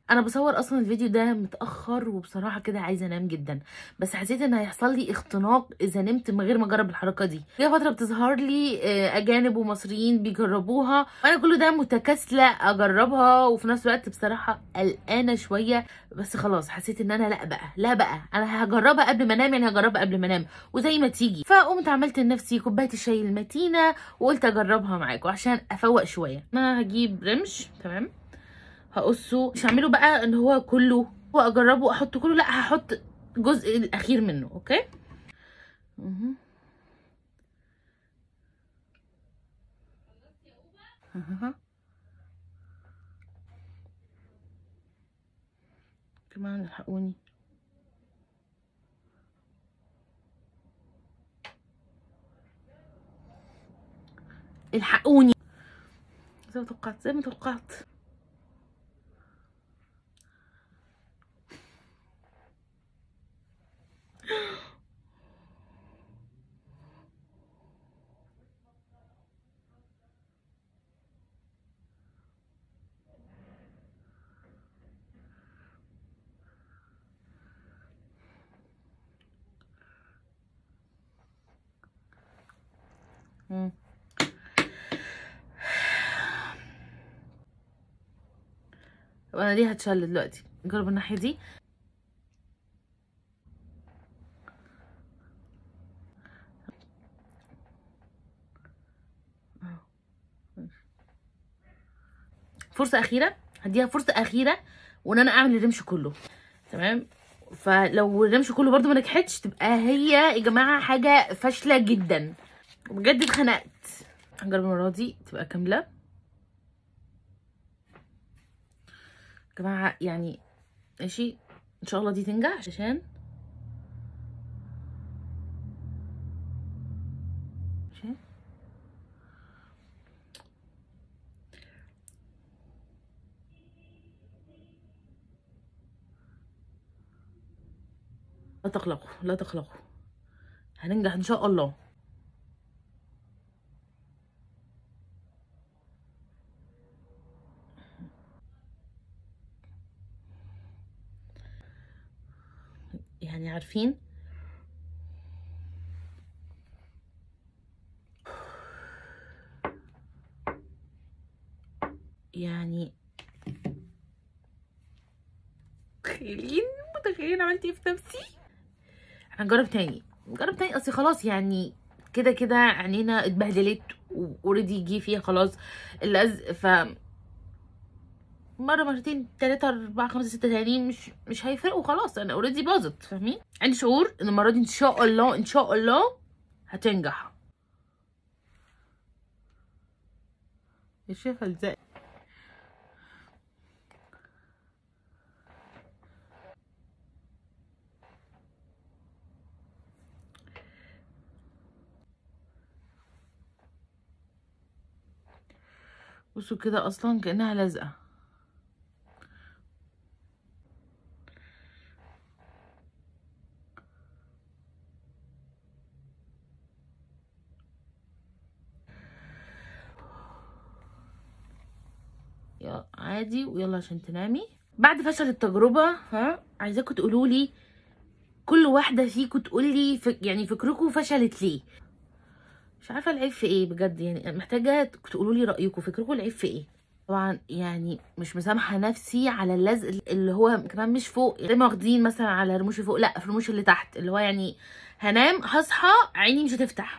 انا بصور اصلا الفيديو ده متاخر وبصراحه كده عايزه انام جدا بس حسيت ان هيحصل لي اختناق اذا نمت من غير ما اجرب الحركه دي هي فتره بتظهر لي آه، اجانب ومصريين بيجربوها وانا كل ده متكاسله اجربها وفي نفس الوقت بصراحه قلقانه شويه بس خلاص حسيت ان انا لا بقى لا بقى انا هجربها قبل ما انام يعني هجربها قبل ما انام وزي ما تيجي فقمت عملت لنفسي كوبايه الشاي المتينه وقلت اجربها معاكم عشان افوق شويه انا هجيب رمش تمام هقصه مش هعمله بقى ان هو كله واجربه احط كله لا هحط الجزء الاخير منه اوكي مهم. أها. كمان الحقوني الحقوني زي ما توقعت زي ما توقعت مم. طب انا دي هتشل دلوقتي نجرب الناحيه دي أهو. ماشي. فرصه اخيره هديها فرصه اخيره وان انا اعمل الرمش كله تمام فلو الرمش كله برضو ما نجحتش تبقى هي يا جماعه حاجه فاشله جدا بجد اتخنقت هنجرب المره دي تبقى كامله يا جماعه يعني ماشي ان شاء الله دي تنجح عشان ماشي لا تقلقوا لا تقلقوا هننجح ان شاء الله يعني عارفين يعني متخيلين متخيلين عملت ايه في نفسي هنجرب تاني نجرب تاني اصل خلاص يعني كده كده عينينا اتبهدلت واوريدي جه فيها خلاص اللزق ف مره مرتين تلاته اربعه خمسه سته تانيين مش مش هيفرقوا خلاص انا اوريدي باظت فاهمين عندي شعور ان المره دي ان شاء الله ان شاء الله هتنجح يا شيخ ازاي بصوا كده اصلا كانها لازقه يا عادي ويلا عشان تنامي بعد فشل التجربة ها عايزاكم تقولوا لي كل واحدة فيكم تقول لي فك يعني فكركم فشلت ليه مش عارفة العيب في ايه بجد يعني محتاجة تقولوا لي رأيكم فكركم العيب في ايه طبعا يعني مش مسامحة نفسي على اللزق اللي هو كمان مش فوق زي ما واخدين مثلا على رموش فوق لا في الرموش اللي تحت اللي هو يعني هنام هصحى عيني مش هتفتح